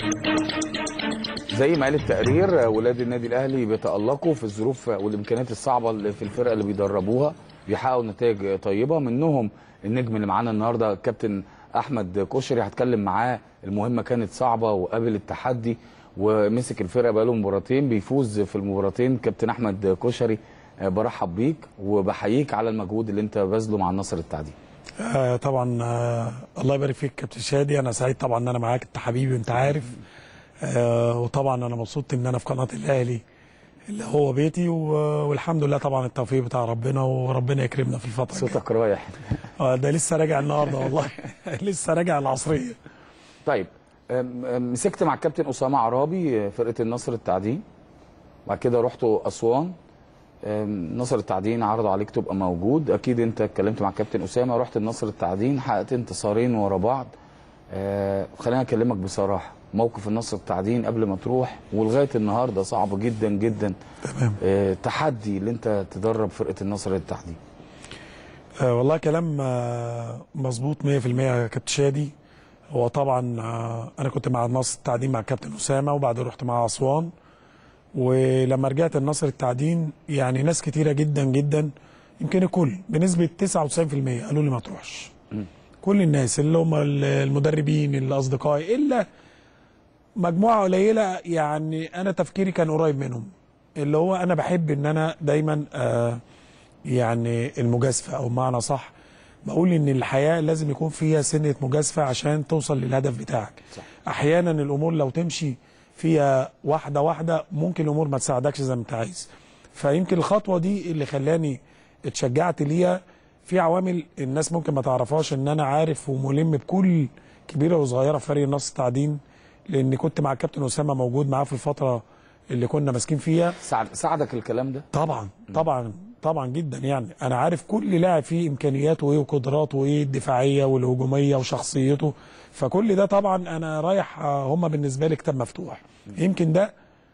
زي ما قال التقرير ولاد النادي الاهلي بيتالقوا في الظروف والامكانيات الصعبه اللي في الفرقه اللي بيدربوها بيحققوا نتائج طيبه منهم النجم اللي معانا النهارده الكابتن احمد كشري هتكلم معاه المهمه كانت صعبه وقابل التحدي ومسك الفرقه بقاله مباراتين بيفوز في المباراتين كابتن احمد كشري آه، برحب بيك وبحييك على المجهود اللي انت باذله مع النصر التعدين آه طبعا آه الله يبارك فيك كابتن شادي انا سعيد طبعا ان انا معاك انت حبيبي انت عارف آه وطبعا انا مبسوط ان انا في قناه الاهلي اللي هو بيتي و- والحمد لله طبعا التوفيق بتاع ربنا وربنا يكرمنا في الفتره الجايه صوتك رايح آه ده لسه راجع النهارده والله لسه راجع العصريه طيب أم- أم، مسكت مع الكابتن اسامه عرابي فرقه النصر التعدين بعد كده رحتوا اسوان أم، نصر التعدين عرضوا عليك تبقى موجود اكيد انت اتكلمت مع الكابتن اسامه رحت النصر التعدين حققت انتصارين ورا بعض أه خليني اكلمك بصراحه موقف النصر التعدين قبل ما تروح ولغايه النهارده صعب جدا جدا تمام أه تحدي اللي انت تدرب فرقه النصر التعدين آه والله كلام آه مظبوط 100% يا كابتن شادي هو طبعا آه انا كنت مع النصر التعدين مع كابتن اسامه وبعدين رحت مع اسوان ولما رجعت النصر التعدين يعني ناس كتيره جدا جدا يمكن الكل بنسبه 99% قالوا لي ما تروحش كل الناس اللي هم المدربين الاصدقاء الا مجموعه قليله يعني انا تفكيري كان قريب منهم اللي هو انا بحب ان انا دايما آه يعني المجازفه او معنى صح بقول ان الحياه لازم يكون فيها سنه مجازفه عشان توصل للهدف بتاعك صح. احيانا الامور لو تمشي فيها واحده واحده ممكن الامور ما تساعدكش زي ما انت عايز فيمكن الخطوه دي اللي خلاني اتشجعت ليها في عوامل الناس ممكن ما تعرفهاش ان انا عارف وملم بكل كبيره وصغيره في فريق النصر التعدين لان كنت مع الكابتن اسامه موجود معاه في الفتره اللي كنا ماسكين فيها ساعد ساعدك الكلام ده طبعا طبعا طبعا جدا يعني انا عارف كل لاعب فيه امكانياته ايه وقدراته ايه الدفاعيه والهجوميه وشخصيته فكل ده طبعا انا رايح آه، هم بالنسبه لي كتاب مفتوح يمكن ده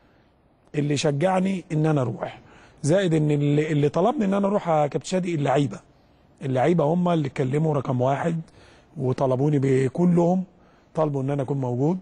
اللي شجعني ان انا اروح زائد ان اللي, اللي طلبني ان انا اروح يا كابتن شادي اللعيبه اللعيبه هم اللي اتكلموا رقم واحد وطلبوني بكلهم طلبوا ان انا اكون موجود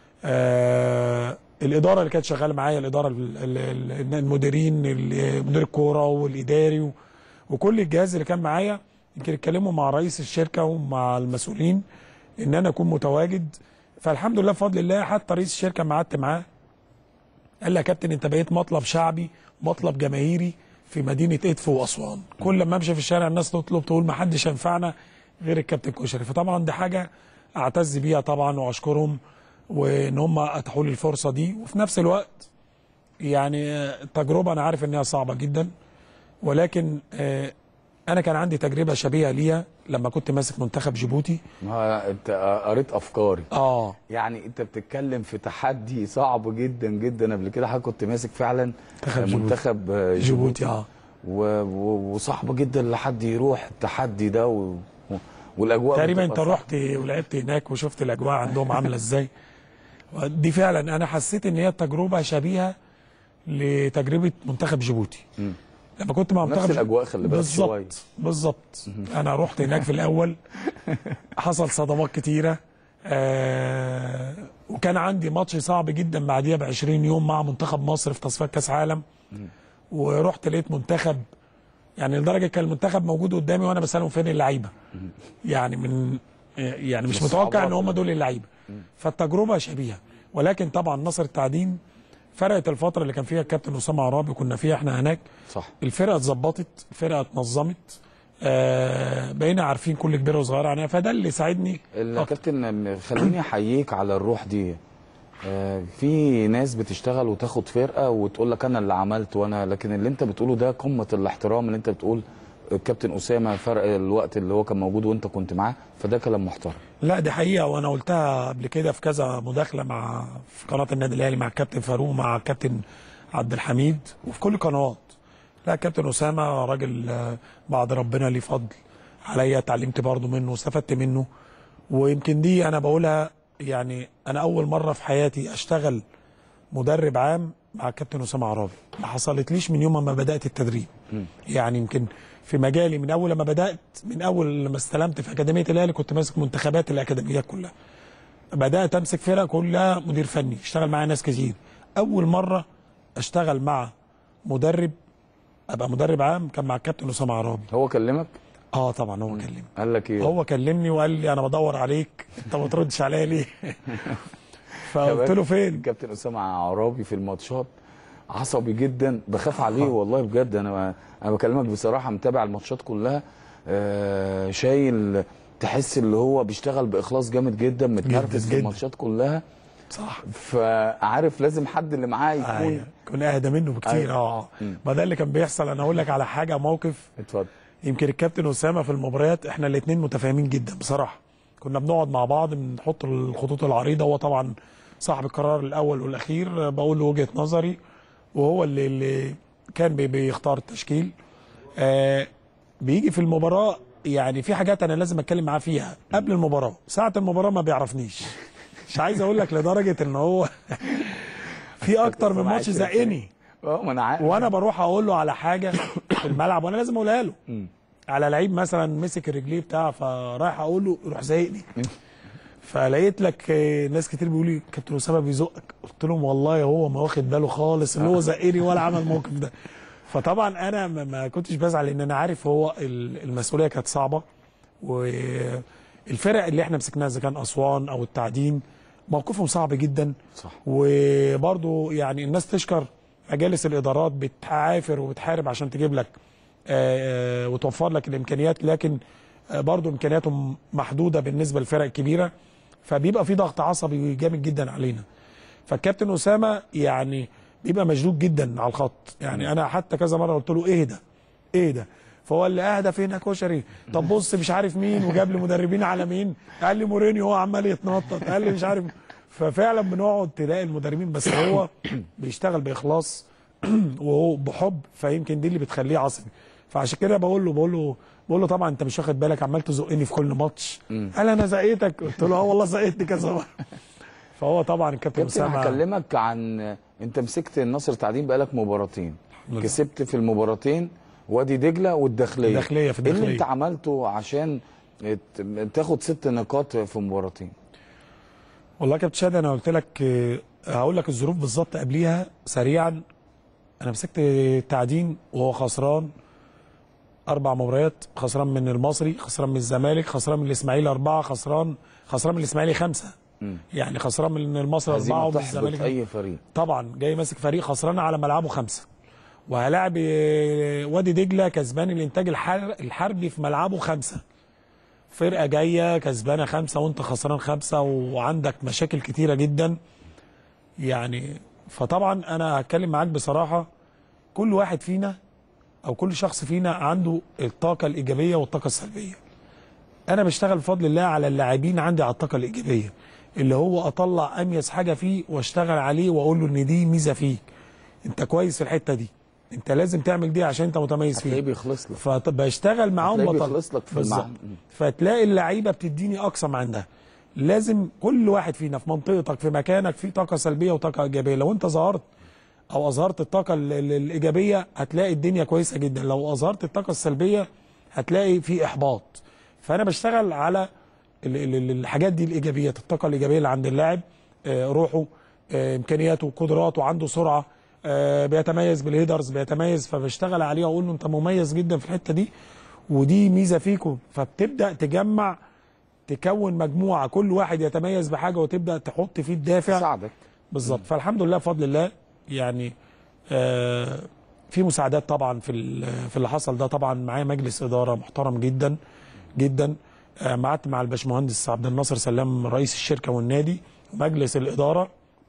آه الاداره اللي كانت شغاله معايا الاداره ال- ال- ال- المديرين ال- مدير الكوره والاداري و- وكل الجهاز اللي كان معايا يمكن اتكلموا مع رئيس الشركه ومع المسؤولين ان انا اكون متواجد فالحمد لله بفضل الله حتى رئيس الشركه ما قعدت معاه قال لي يا كابتن انت بقيت مطلب شعبي مطلب جماهيري في مدينه ادفو واسوان كل ما امشي في الشارع الناس تطلب تقول ما حدش ينفعنا غير الكابتن كشري فطبعا دي حاجه اعتز بيها طبعا واشكرهم وان هم اتاحوا لي الفرصه دي وفي نفس الوقت يعني آه، التجربه انا عارف انها صعبه جدا ولكن آه، انا كان عندي تجربه شبيهه ليها لما كنت ماسك منتخب جيبوتي ما انت قريت افكاري اه يعني انت بتتكلم في تحدي صعب جدا جدا قبل كده حضرتك كنت ماسك فعلا منتخب جيبوتي. منتخب جيبوتي, جيبوتي اه و... و... وصعب جدا لحد يروح التحدي ده و... و... والاجواء تقريبا بتبقى انت صعبة. رحت ولعبت هناك وشفت الاجواء عندهم عامله ازاي دي فعلا انا حسيت ان هي تجربه شبيهه لتجربه منتخب جيبوتي مم. لما كنت مع نفس منتخب جيبوتي- الأجواء خلي بالك شوية. بالظبط بالظبط انا رحت هناك في الاول حصل صدمات كتيره آه وكان عندي ماتش صعب جدا بعديها ب 20 يوم مع منتخب مصر في تصفيات كاس عالم ورحت لقيت منتخب يعني لدرجه كان المنتخب موجود قدامي وانا بسالهم فين اللعيبه يعني من يعني مش من متوقع ان الصعوبات هم دول اللعيبه فالتجربه شبيهه ولكن طبعا نصر التعدين فرقت الفتره اللي كان فيها الكابتن اسامه عرابي كنا فيها احنا هناك صح الفرقه اتظبطت الفرقه اتنظمت آه بقينا عارفين كل كبيره وصغيره عنها فده اللي ساعدني أكتر. الكابتن خليني احييك على الروح دي آه، في ناس بتشتغل وتاخد فرقه وتقول لك انا اللي عملت وانا لكن اللي انت بتقوله ده قمه الاحترام اللي انت بتقول الكابتن اسامه فرق الوقت اللي هو كان موجود وانت كنت معاه فده كلام محترم لا دي حقيقه وانا قلتها قبل كده في كذا مداخله مع في قناه النادي الاهلي مع الكابتن فاروق مع الكابتن عبد الحميد وفي كل قنوات لا كابتن اسامه راجل آه، بعد ربنا ليه فضل عليا اتعلمت برضه منه واستفدت منه ويمكن دي انا بقولها يعني انا اول مره في حياتي اشتغل مدرب عام مع الكابتن اسامه عرابي ما حصلتليش من يوم ما بدات التدريب يعني يمكن في مجالي من اول ما بدات من اول لما استلمت في اكاديميه الاهلي كنت ماسك منتخبات الاكاديميات كلها بدات امسك فرق كلها مدير فني اشتغل معايا ناس كتير اول مره اشتغل مع مدرب ابقى مدرب عام كان مع الكابتن اسامه عرابي هو كلمك اه طبعا هو كلمني قال لك ايه هو كلمني وقال لي انا بدور عليك انت ما بتردش عليا ليه فقلت له فين الكابتن اسامه عرابي في الماتشات عصبي جدا بخاف عليه والله بجد انا انا بكلمك بصراحه متابع الماتشات كلها آه شايل تحس اللي هو بيشتغل باخلاص جامد جدا متنرفز في جداً. الماتشات كلها صح فعارف لازم حد اللي معاه يكون أيوة. كنا اهدى منه بكتير أيوة. اه ما ده اللي كان بيحصل انا اقول لك على حاجه موقف اتفضل يمكن الكابتن اسامه في المباريات احنا الاثنين متفاهمين جدا بصراحه كنا بنقعد مع بعض بنحط الخطوط العريضه هو طبعا صاحب القرار الاول والاخير بقول له وجهه نظري وهو اللي, اللي كان بي- بيختار التشكيل آه بيجي في المباراه يعني في حاجات انا لازم اتكلم معاه فيها قبل المباراه ساعه المباراه ما بيعرفنيش مش عايز اقول لك لدرجه ان هو في اكتر من ماتش زقني اه ما انا عارف وانا بروح اقول له على حاجه في الملعب وانا لازم اقولها له على لعيب مثلا مسك الرجليه بتاع فرايح اقول له يروح زايقني فلقيت لك آه، ناس كتير بيقولوا لي كابتن اسامه بيزقك قلت لهم والله هو ما واخد باله خالص ان هو زقني ولا عمل الموقف ده فطبعا انا ما- ما كنتش بزعل لان انا عارف هو ال- المسؤوليه كانت صعبه والفرق اللي احنا مسكناها اذا كان اسوان او التعدين موقفهم صعب جدا صح. وبرضو يعني الناس تشكر مجالس الادارات بتعافر وبتحارب عشان تجيب لك آه، آه، وتوفر لك الامكانيات لكن آه، برضو امكانياتهم محدوده بالنسبه للفرق الكبيره فبيبقى في ضغط عصبي جامد جدا علينا فالكابتن اسامه يعني بيبقى مشدود جدا على الخط يعني انا حتى كذا مره قلت له اهدى اهدى فهو اللي اهدى فين يا كشري طب بص مش عارف مين وجاب لي مدربين على مين قال لي مورينيو هو عمال يتنطط قال لي مش عارف ففعلا بنقعد تلاقي المدربين بس هو بيشتغل باخلاص وهو بحب فيمكن دي اللي بتخليه عصبي فعشان كده بقول له بقول له بقول له طبعا انت مش واخد بالك عمال تزقني في كل ماتش قال انا زقيتك قلت له اه والله زقيتني كذا مره فهو طبعا الكابتن كابتن اسامه هكلمك عن انت مسكت النصر تعدين بقالك مباراتين لله. كسبت في المباراتين وادي دجله والداخليه الداخلية في ايه اللي الداخلية. انت عملته عشان ت- تاخد ست نقاط في مباراتين والله يا كابتن شادي انا قلت لك آه، هقول لك الظروف بالظبط قبليها سريعا انا مسكت التعدين وهو خسران اربع مباريات خسران من المصري خسران من الزمالك خسران من الاسماعيلي اربعه خسران خسران من الاسماعيلي خمسه يعني خسران من المصري اربعه هزيمه ومن تحبط الزمالك اي فريق طبعا جاي ماسك فريق خسران على ملعبه خمسه وهلاعب آه، وادي دجله كسبان الانتاج الحر الحربي في ملعبه خمسه فرقه جايه كسبانه خمسه وانت خسران خمسه وعندك مشاكل كتيره جدا يعني فطبعا انا هتكلم معاك بصراحه كل واحد فينا او كل شخص فينا عنده الطاقه الايجابيه والطاقه السلبيه انا بشتغل بفضل الله على اللاعبين عندي على الطاقه الايجابيه اللي هو اطلع اميز حاجه فيه واشتغل عليه واقول له ان دي ميزه فيك انت كويس في الحته دي انت لازم تعمل دي عشان انت متميز هتلاقيه فيها بيخلص لك فبشتغل معاهم هتلاقيه بطل بيخلص لك في بالظبط. المعنى. فتلاقي اللعيبه بتديني اقصى ما عندها لازم كل واحد فينا في منطقتك في مكانك في طاقه سلبيه وطاقه ايجابيه لو انت ظهرت او اظهرت الطاقه ال- ال- الايجابيه هتلاقي الدنيا كويسه جدا لو اظهرت الطاقه السلبيه هتلاقي في احباط فانا بشتغل على ال- ال- ال- الحاجات دي الايجابيات الطاقه الايجابيه اللي عند اللاعب آه، روحه آه، امكانياته قدراته عنده سرعه آه، بيتميز بالهيدرز بيتميز فبشتغل عليه واقول له انت مميز جدا في الحته دي ودي ميزه فيكم فبتبدا تجمع تكون مجموعه كل واحد يتميز بحاجه وتبدا تحط فيه الدافع ساعدك بالظبط فالحمد لله بفضل الله يعني آه في مساعدات طبعا في ال- في اللي حصل ده طبعا معايا مجلس اداره محترم جدا جدا آه قعدت مع الباشمهندس عبد الناصر سلام رئيس الشركه والنادي ومجلس الاداره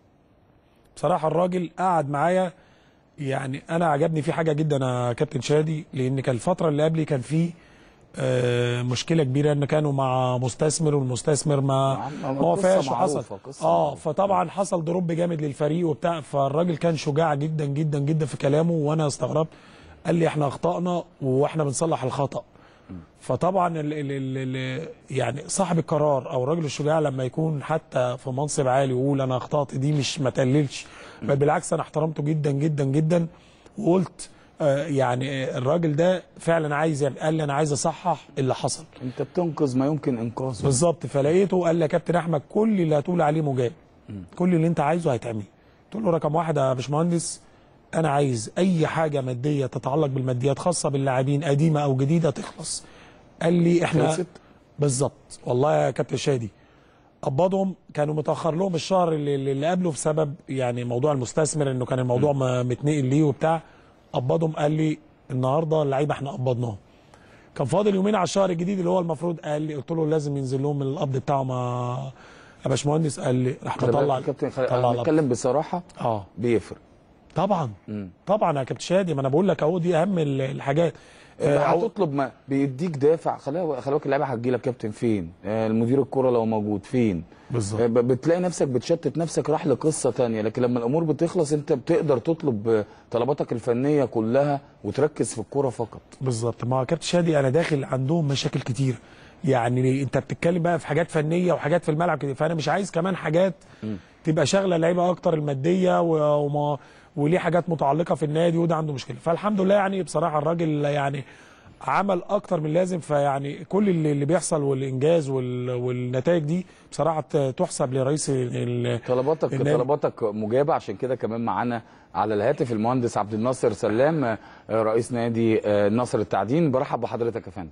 بصراحه الراجل قعد معايا يعني انا عجبني في حاجه جدا يا كابتن شادي لان كان الفتره اللي قبلي كان في آه، مشكله كبيره ان كانوا مع مستثمر والمستثمر ما نعم، ما قصة وافقش معروفة، وحصل قصة اه معروفة. فطبعا حصل دروب جامد للفريق وبتاع فالراجل كان شجاع جدا جدا جدا في كلامه وانا استغربت قال لي احنا اخطانا واحنا بنصلح الخطا فطبعا ال ال ال ال يعني صاحب القرار او الراجل الشجاع لما يكون حتى في منصب عالي ويقول انا اخطات دي مش ما تقللش بل بالعكس انا احترمته جدا جدا جدا وقلت آه، يعني الراجل ده فعلا عايز يعمل- قال لي انا عايز اصحح اللي حصل انت بتنقذ ما يمكن انقاذه بالظبط فلقيته قال لي يا كابتن احمد كل اللي هتقول عليه مجاب كل اللي انت عايزه هيتعمل قلت له رقم واحد يا باشمهندس انا عايز اي حاجه ماديه تتعلق بالماديات خاصه باللاعبين قديمه او جديده تخلص قال لي احنا خلصت؟ بالظبط والله يا كابتن شادي قبضهم كانوا متاخر لهم الشهر اللي, اللي قبله بسبب يعني موضوع المستثمر انه كان الموضوع ما متنقل ليه وبتاع قبضهم قال لي النهارده اللعيبه احنا قبضناهم كان فاضل يومين على الشهر الجديد اللي هو المفروض قال لي قلت له لازم ينزل لهم القبض بتاعهم يا يا باشمهندس قال لي راح خلي بالك مطلع يا كابتن خلي... طلع انا القبض. بتكلم بصراحه اه بيفرق طبعا طبعا يا كابتن شادي ما انا بقول لك اهو دي اهم ال- الحاجات آه، أهو- هتطلب ما بيديك دافع خلي خلي بالك اللعيبه هتجي لك كابتن فين آه، المدير الكوره لو موجود فين بالظبط. آه، ب- بتلاقي نفسك بتشتت نفسك راح لقصه تانية لكن لما الامور بتخلص انت بتقدر تطلب آه، طلباتك الفنيه كلها وتركز في الكوره فقط بالظبط ما هو كابتن شادي انا داخل عندهم مشاكل كتير يعني انت بتتكلم بقى في حاجات فنيه وحاجات في الملعب كده فانا مش عايز كمان حاجات تبقى شاغله اللعيبه اكتر الماديه و- وما وليه حاجات متعلقه في النادي وده عنده مشكله فالحمد لله يعني بصراحه الراجل يعني عمل اكتر من لازم فيعني كل اللي اللي بيحصل والانجاز وال- والنتائج دي بصراحه ت- تحسب لرئيس ال- طلباتك النادي. طلباتك مجابه عشان كده كمان معانا على الهاتف المهندس عبد الناصر سلام آه، رئيس نادي آه، النصر التعدين برحب بحضرتك يا فندم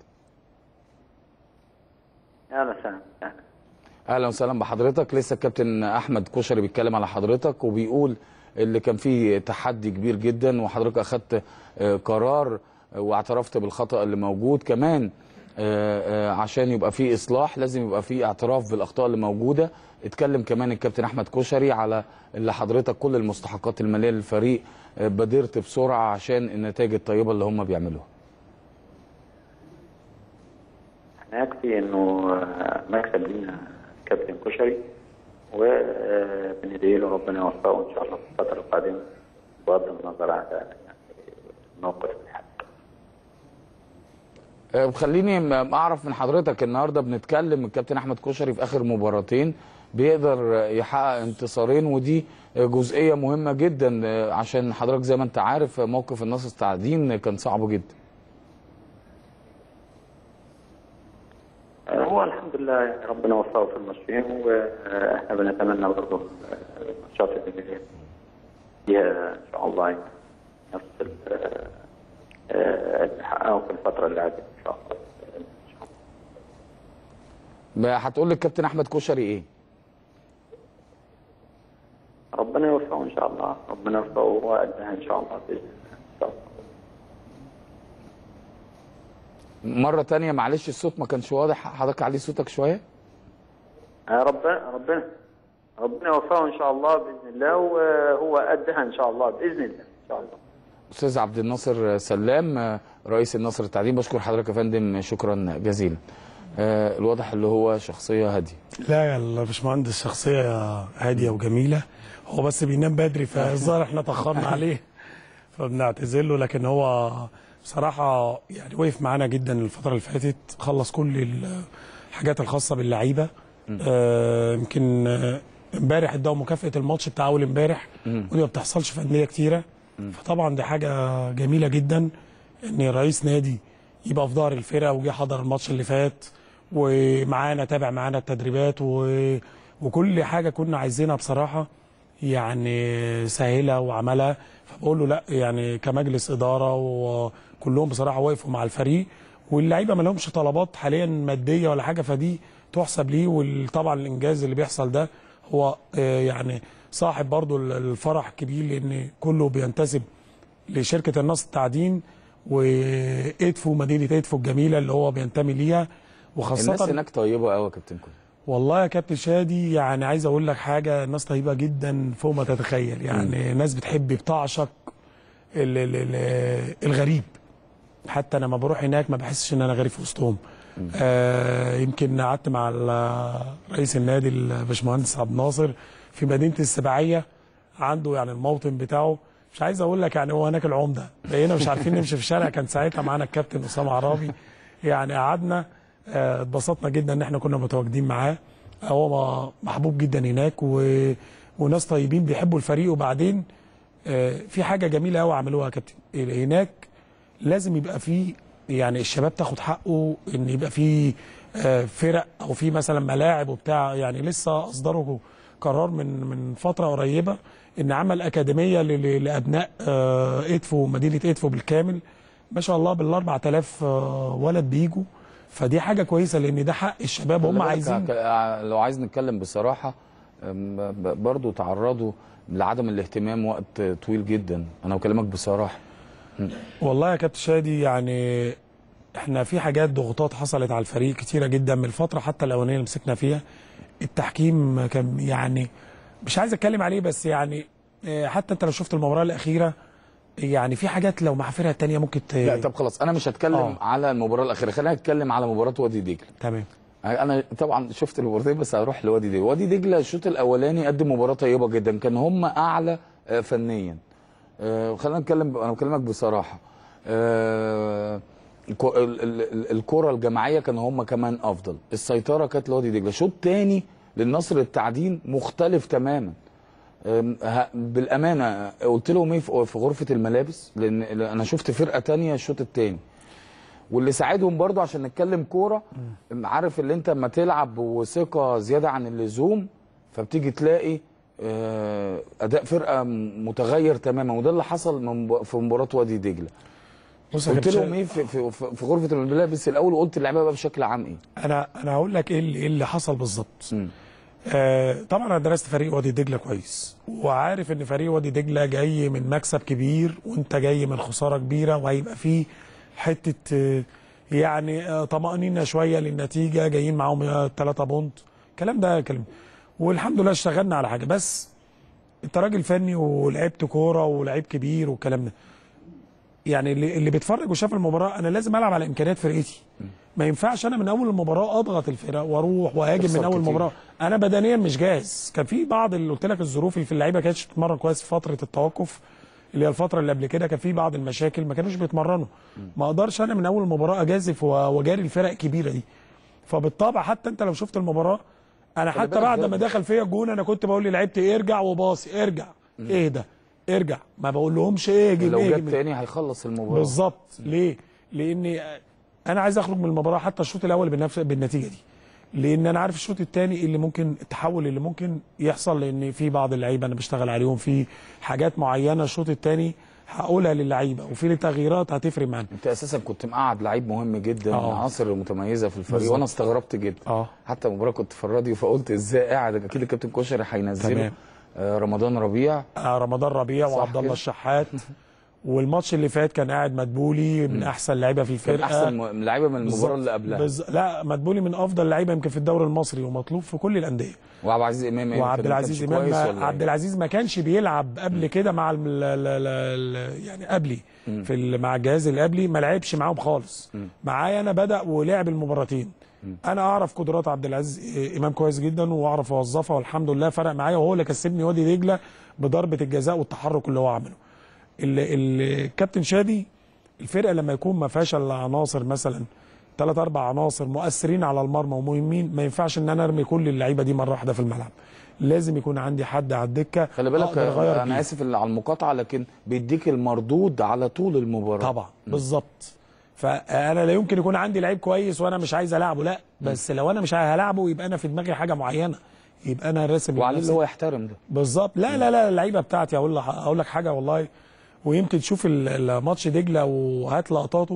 اهلا وسهلا أهلا. اهلا وسهلا بحضرتك لسه الكابتن احمد كشري بيتكلم على حضرتك وبيقول اللي كان فيه تحدي كبير جدا وحضرتك اخذت آه، قرار آه، واعترفت بالخطا اللي موجود كمان آه، آه، عشان يبقى فيه اصلاح لازم يبقى فيه اعتراف بالاخطاء اللي موجوده اتكلم كمان الكابتن احمد كشري على اللي حضرتك كل المستحقات الماليه للفريق آه، بادرت بسرعه عشان النتائج الطيبه اللي هم بيعملوها احنا يكفي انه آه، مكسب لينا كابتن كشري وبندعي له ربنا يوفقه ان شاء الله في الفتره القادمه بغض النظر عن يعني موقف الحق آه، خليني م- اعرف من حضرتك النهارده بنتكلم الكابتن احمد كشري في اخر مباراتين بيقدر آه، يحقق انتصارين ودي آه، جزئيه مهمه جدا آه، عشان حضرتك زي ما انت عارف آه، موقف النصر التعدين كان صعب جدا آه، هو الحمد لله يعني ربنا وفقه في الماتشين واحنا بنتمنى برضه آه، الماتشات اللي جايه فيها ان شاء الله يعني نفس ال- آه، آه، اللي حققه في الفتره اللي عدت ان شاء الله ان شاء الله ما هتقول للكابتن احمد كشري ايه ربنا يوفقه ان شاء الله ربنا يوفقه وادها ان شاء الله باذن الله ان شاء الله مره تانية معلش الصوت ما كانش واضح حضرتك عليه صوتك شويه آه، ربنا ربنا ربنا يوفقه ان شاء الله باذن الله وهو ادها ان شاء الله باذن الله ان شاء الله استاذ عبد الناصر سلام آه، رئيس النصر التعدين بشكر حضرتك يا فندم شكرا جزيلا آه، الواضح اللي هو شخصيه هاديه لا يا الباشمهندس شخصية هادية وجميلة هو بس بينام بدري فالظاهر احنا تأخرنا عليه فبنعتذر له لكن هو بصراحة يعني وقف معانا جدا الفترة اللي فاتت خلص كل الحاجات الخاصة باللعيبة آه، يمكن آه، امبارح اداهم مكافأة الماتش بتاع أول امبارح ودي ما بتحصلش في أندية كتيرة فطبعا دي حاجة جميلة جدا إن رئيس نادي يبقى في ظهر الفرقة وجه حضر الماتش اللي فات ومعانا تابع معانا التدريبات و... وكل حاجة كنا عايزينها بصراحة يعني سهلة وعملها فبقول له لا يعني كمجلس إدارة وكلهم بصراحة وقفوا مع الفريق واللعيبة ما لهمش طلبات حاليا مادية ولا حاجة فدي تحسب ليه وطبعا الإنجاز اللي بيحصل ده هو آه، يعني صاحب برضو الفرح الكبير لأن كله بينتسب لشركة النصر التعدين وإدفو مدينة إدفو الجميلة اللي هو بينتمي ليها وخاصة الناس هناك طيبه قوي يا كابتن كل والله يا كابتن شادي يعني عايز اقول لك حاجه الناس طيبه جدا فوق ما تتخيل يعني ناس بتحب بتعشق ال ال ال الغريب حتى انا لما بروح هناك ما بحسش ان انا غريب في وسطهم آه يمكن قعدت مع ال- رئيس النادي الباشمهندس عبد الناصر في مدينه السباعيه عنده يعني الموطن بتاعه مش عايز اقول لك يعني هو هناك العمده بقينا مش عارفين نمشي في الشارع كان ساعتها معانا الكابتن اسامه عرابي يعني قعدنا آه، اتبسطنا جدا ان احنا كنا متواجدين معاه هو م- محبوب جدا هناك و... وناس طيبين بيحبوا الفريق وبعدين آه، في حاجه جميله قوي عملوها يا كابتن هناك لازم يبقى في يعني الشباب تاخد حقه ان يبقى في آه، فرق او في مثلا ملاعب وبتاع يعني لسه اصدروا قرار من من فتره قريبه ان عمل اكاديميه ل- ل- لابناء آه، ادفو مدينه ادفو بالكامل ما شاء الله بال 4000 آه، ولد بيجوا فدي حاجه كويسه لان ده حق الشباب هم خلي بالك عايزين ك- لو عايز نتكلم بصراحه أم، ب- برضو تعرضوا لعدم الاهتمام وقت طويل جدا انا بكلمك بصراحه والله يا كابتن شادي يعني احنا في حاجات ضغوطات حصلت على الفريق كتيره جدا من الفتره حتى الاولانيه اللي مسكنا فيها التحكيم كان يعني مش عايز اتكلم عليه بس يعني اه، حتى انت لو شفت المباراه الاخيره يعني في حاجات لو مع فرقه تانية ممكن ت... لا طب خلاص انا مش هتكلم آه. على المباراه الاخيره خلينا نتكلم على مباراه وادي دجله تمام انا طبعا شفت المباراتين بس هروح لوادي دجله وادي دجله الشوط الاولاني قدم مباراه طيبه جدا كان هم اعلى آه، فنيا آه، خلينا نتكلم انا بكلمك بصراحه آه، الكو- ال- ال- ال- الكره الجماعيه كانوا هم كمان افضل السيطره كانت لوادي دجله شوط تاني للنصر التعدين مختلف تماما أم، ه- بالامانه قلت لهم ايه في في غرفه الملابس لان لأن انا شفت فرقه تانية الشوط التاني واللي ساعدهم برضو عشان نتكلم كوره عارف اللي انت لما تلعب وثقه زياده عن اللزوم فبتيجي تلاقي آه، اداء فرقه متغير تماما وده اللي حصل من- في مباراه وادي دجله بص يا قلت كابتن لهم شادي، ايه في, في, في في غرفه الملابس الاول وقلت اللعيبه بقى بشكل عام ايه انا انا هقول لك ايه اللي, إيه اللي حصل بالظبط مم. آه طبعا انا درست فريق وادي دجله كويس وعارف ان فريق وادي دجله جاي من مكسب كبير وانت جاي من خساره كبيره وهيبقى فيه حته آه يعني آه طمانينه شويه للنتيجه جايين معاهم 3 بونت الكلام ده كلام والحمد لله اشتغلنا على حاجه بس انت راجل فني ولعبت كوره ولعيب كبير والكلام ده يعني اللي, اللي بيتفرج وشاف المباراه انا لازم العب على امكانيات فرقتي ما ينفعش انا من اول المباراه اضغط الفرق واروح واهاجم تخسر من اول كتير. المباراه انا بدنيا مش جاهز كان في بعض اللي قلت لك الظروف اللي في اللعيبه كانتش بتتمرن كويس في فتره التوقف اللي هي الفتره اللي قبل كده كان في بعض المشاكل ما كانوش بيتمرنوا ما اقدرش انا من اول المباراه اجازف و- واجاري الفرق الكبيره دي فبالطبع حتى انت لو شفت المباراه انا خلي حتى بالك بعد ده- ما دخل فيا الجون انا كنت بقول للعيبتي ارجع وباصي ارجع اهدى ارجع ما بقول لهمش اهجم لو جت اهجم تاني هيخلص المباراه بالظبط ليه؟ لاني انا عايز اخرج من المباراه حتى الشوط الاول بنفس بالنتيجه دي لان انا عارف الشوط الثاني اللي ممكن التحول اللي ممكن يحصل لان في بعض اللعيبه انا بشتغل عليهم في حاجات معينه الشوط الثاني هقولها للعيبه وفي تغييرات هتفرق معانا انت اساسا كنت مقعد لعيب مهم جدا من اه. العناصر المتميزه في الفريق بالظبط. وانا استغربت جدا اه حتى المباراه كنت في الراديو فقلت ازاي قاعد اكيد الكابتن كشري هينزله تمام. آه رمضان ربيع آه، رمضان ربيع صح وعبد الله كده. الشحات والماتش اللي فات كان قاعد مدبولي من احسن لعيبه في كان الفرقه احسن م- لعيبه من المباراه بالظبط. اللي قبلها بز... لا مدبولي من افضل لعيبه يمكن في الدوري المصري ومطلوب في كل الانديه وعبد العزيز امام إيه؟ وعبد كان- العزيز كانش امام كويس ما- ولا عبد إيه؟ العزيز ما كانش بيلعب قبل كده مع الم... لا لا لا لا يعني قبلي في ال... مع الجهاز اللي قبلي ما لعبش معاهم خالص معايا انا بدا ولعب المباراتين انا اعرف قدرات عبد العزيز إيه، امام كويس جدا واعرف اوظفها والحمد لله فرق معايا وهو اللي كسبني وادي دجله بضربه الجزاء والتحرك اللي هو عمله ال- ال- الكابتن شادي الفرقه لما يكون ما فيهاش الا عناصر مثلا ثلاث اربع عناصر مؤثرين على المرمى ومهمين ما ينفعش ان انا ارمي كل اللعيبه دي مره واحده في الملعب لازم يكون عندي حد على الدكه خلي بالك أقدر أغير انا بيه. اسف اللي على المقاطعه لكن بيديك المردود على طول المباراه طبعا بالظبط فانا لا يمكن يكون عندي لعيب كويس وانا مش عايز العبه لا بس لو انا مش هلعبه يبقى انا في دماغي حاجه معينه يبقى انا راسم وعليه لنفسي. اللي هو يحترم ده بالظبط لا لا لا اللعيبه بتاعتي اقول لك اقول لك حاجه والله ويمكن تشوف ال- الماتش دجله وهات لقطاته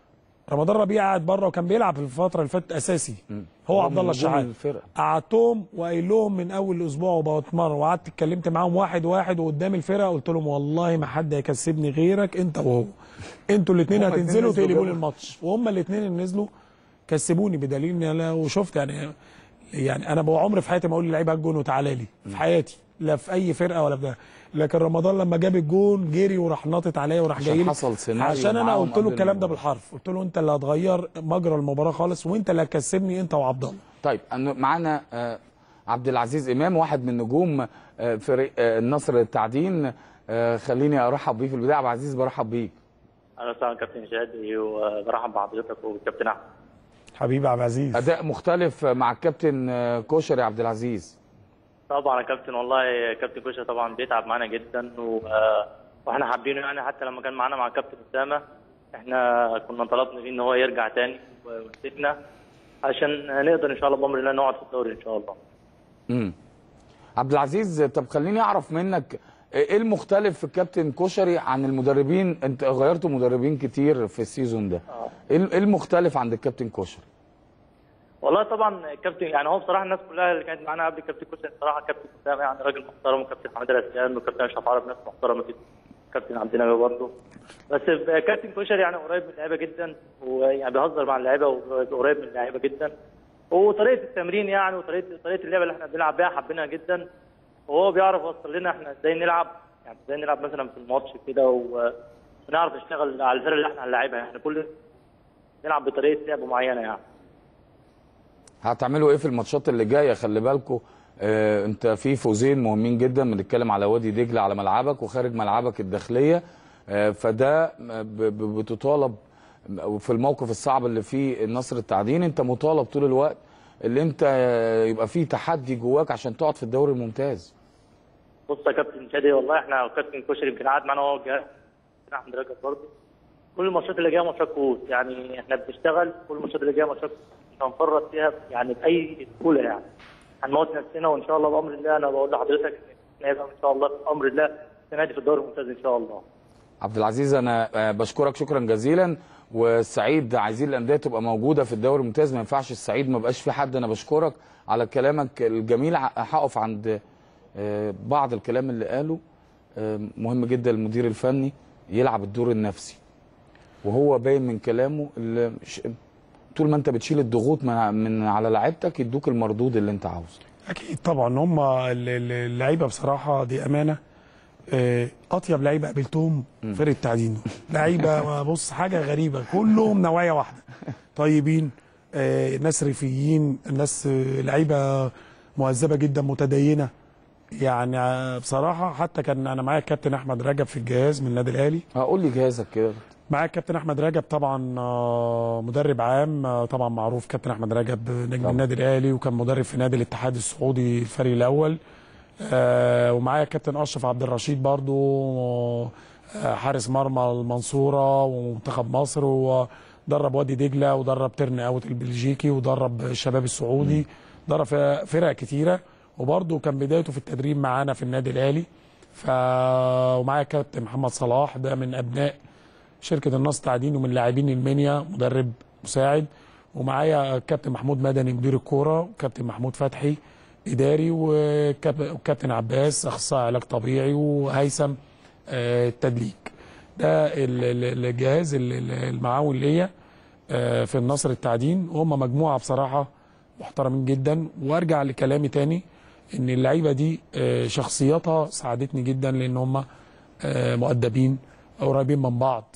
رمضان ربيع قاعد بره وكان بيلعب في الفتره اللي فاتت اساسي هو هو عبد الله من نجوم الشحات الفرقة. قعدتهم وقايل لهم من اول اسبوع وبتمرن وقعدت اتكلمت معاهم واحد واحد وقدام الفرقه قلت لهم والله ما حد هيكسبني غيرك انت وهو انتوا الاثنين هما الاتنين هتنزلوا نزلوا تقلبوا لي جابوا. الماتش وهم الاثنين اللي نزلوا كسبوني بدليل ان انا وشفت يعني يعني انا بقى عمري في حياتي ما اقول للعيب هات جون وتعالى لي في حياتي لا في اي فرقه ولا في ده لكن رمضان لما جاب الجون جري وراح ناطط عليا وراح عشان جاي لي. حصل سيناريو عشان انا معاهم قلت له قبل الكلام ده المباراة. بالحرف قلت له انت اللي هتغير مجرى المباراه خالص وانت اللي هتكسبني انت وعبد الله طيب أنا- معانا آه، عبد العزيز امام واحد من نجوم آه، فريق آه، النصر التعدين آه، خليني ارحب بيه في البدايه عبد العزيز برحب بيك اهلا وسهلا كابتن شادي وبرحب بحضرتك والكابتن احمد حبيبي عبد العزيز اداء مختلف مع الكابتن آه، كوشري عبد العزيز طبعا يا كابتن والله كابتن كوشة طبعا بيتعب معانا جدا و... آه، واحنا حابينه يعني حتى لما كان معانا مع كابتن اسامه احنا كنا طلبنا فيه ان هو يرجع تاني ويمسكنا عشان نقدر ان شاء الله بامر الله نقعد في الدوري ان شاء الله. امم عبد العزيز طب خليني اعرف منك ايه المختلف في الكابتن كشري عن المدربين انت غيرتوا مدربين كتير في السيزون ده آه. ايه إيه المختلف عند الكابتن كشري والله طبعا الكابتن يعني هو بصراحه الناس كلها اللي كانت معانا قبل الكابتن كوشة بصراحه كابتن اسامه يعني راجل محترم وكابتن حماد الاسيان وكابتن اشرف عرب ناس محترمه جدا. كابتن عبد النبي برضه. بس كابتن كوشري يعني قريب من اللعيبه جدا ويعني بيهزر مع اللعيبه وقريب من اللعيبه جدا. وطريقه التمرين يعني وطريقه طريقه اللعبه اللي احنا بنلعب بيها حابينها جدا وهو بيعرف يوصل لنا احنا ازاي نلعب يعني ازاي نلعب مثلا في الماتش كده و- ونعرف نشتغل على الفرق اللي احنا هنلاعبها يعني كل نلعب بطريقه لعب معينه يعني هتعملوا ايه في الماتشات اللي جايه خلي بالكم آه انت في فوزين مهمين جدا بنتكلم على وادي دجله على ملعبك وخارج ملعبك الداخليه آه فده ب- ب- بتطالب في الموقف الصعب اللي فيه النصر التعدين انت مطالب طول الوقت اللي انت آه، يبقى فيه تحدي جواك عشان تقعد في الدوري الممتاز بص يا كابتن شادي والله احنا كابتن كشري يمكن قاعد معانا هو الجهاز احمد رجب برضه كل الماتشات اللي جايه ماتشات كؤوس يعني احنا بنشتغل كل الماتشات اللي جايه ماتشات كؤوس مش هنفرط فيها يعني باي سهوله يعني هنموت نفسنا وان شاء الله بامر الله انا بقول لحضرتك ان هيبقى ان شاء الله بامر الله السنه دي في الدوري الممتاز ان شاء الله عبد العزيز انا آه، بشكرك شكرا جزيلا والسعيد عايزين الانديه تبقى موجوده في الدوري الممتاز ما ينفعش السعيد ما بقاش في حد انا بشكرك على كلامك الجميل ه- هقف عند آه، بعض الكلام اللي قاله آه، مهم جدا المدير الفني يلعب الدور النفسي وهو باين من كلامه اللي مش طول ما انت بتشيل الضغوط من من على لعيبتك يدوك المردود اللي انت عاوزه اكيد طبعا هم ال- ال- اللعيبه بصراحه دي امانه آه، اطيب لعيبه قابلتهم فرقه تعدين لعيبه بص حاجه غريبه كلهم نوعيه واحده طيبين آه، ناس ريفيين ناس آه، لعيبه مهذبه جدا متدينه يعني آه، بصراحه حتى كان انا معايا الكابتن احمد رجب في الجهاز من النادي الاهلي هقول لي جهازك كده معايا الكابتن احمد رجب طبعا آه، مدرب عام آه، طبعا معروف كابتن احمد رجب نجم طبعا. النادي الاهلي وكان مدرب في نادي الاتحاد السعودي الفريق الاول آه، ومعايا الكابتن اشرف عبد الرشيد برضو آه، حارس مرمى المنصوره ومنتخب مصر ودرب وادي دجله ودرب ترن اوت البلجيكي ودرب الشباب السعودي درب فرق كتيره وبرضو كان بدايته في التدريب معانا في النادي الاهلي ف ومعايا الكابتن محمد صلاح ده من ابناء شركه النصر تعدين ومن لاعبين المنيا مدرب مساعد ومعايا الكابتن محمود مدني مدير الكوره وكابتن محمود فتحي اداري وكاب- وكابتن عباس اخصائي علاج طبيعي وهيثم آه، التدليك ده ال- ال- الجهاز ال- ال- المعاون ليا آه، في النصر التعدين وهم مجموعه بصراحه محترمين جدا وارجع لكلامي تاني ان اللعيبه دي آه، شخصياتها ساعدتني جدا لان هم آه، مؤدبين قريبين من بعض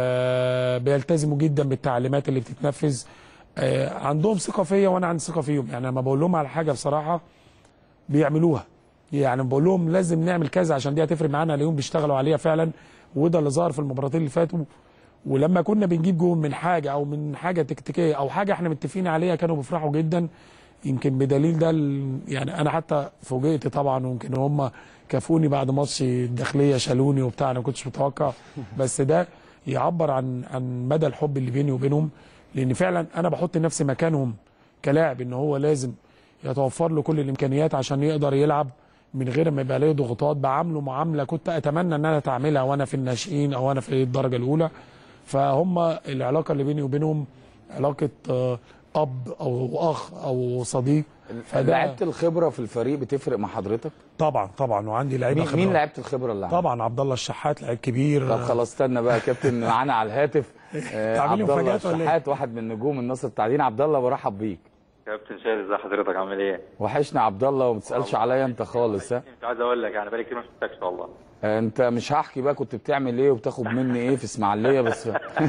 آه، بيلتزموا جدا بالتعليمات اللي بتتنفذ آه، عندهم ثقه فيا وانا عندي ثقه فيهم يعني لما بقول لهم على حاجه بصراحه بيعملوها يعني بقول لهم لازم نعمل كذا عشان دي هتفرق معانا اليوم بيشتغلوا عليها فعلا وده اللي ظهر في المباراتين اللي فاتوا ولما كنا بنجيب جون من حاجه او من حاجه تكتيكيه او حاجه احنا متفقين عليها كانوا بيفرحوا جدا يمكن بدليل ده ال- يعني انا حتى فوجئت طبعا ويمكن هم كافوني بعد ماتش الداخليه شالوني وبتاع انا ما كنتش متوقع بس ده يعبر عن عن مدى الحب اللي بيني وبينهم لان فعلا انا بحط نفسي مكانهم كلاعب ان هو لازم يتوفر له كل الامكانيات عشان يقدر يلعب من غير ما يبقى عليه ضغوطات بعامله معامله كنت اتمنى ان انا اتعاملها وانا في الناشئين او انا في الدرجه الاولى فهم العلاقه اللي بيني وبينهم علاقه آه، اب او اخ او صديق فده لعيبه الخبره في الفريق بتفرق مع حضرتك طبعا طبعا وعندي لعيبه مين, خبرة. مين لعيبه الخبره اللي عندك؟ طبعا عبد الله الشحات لعيب كبير طب خلاص استنى بقى يا كابتن معانا على الهاتف آه، تعمل لي عبد الله مفاجآت ولا إيه؟ الشحات واحد من نجوم النصر التعدين عبد الله برحب بيك كابتن شادي ازي حضرتك عامل ايه؟ وحشنا عبد الله وما تسالش عليا انت خالص ها مش عايز اقول لك يعني بقالي كتير ما شفتكش والله آه، انت مش هحكي بقى كنت بتعمل ايه وبتاخد مني ايه في اسماعيليه بس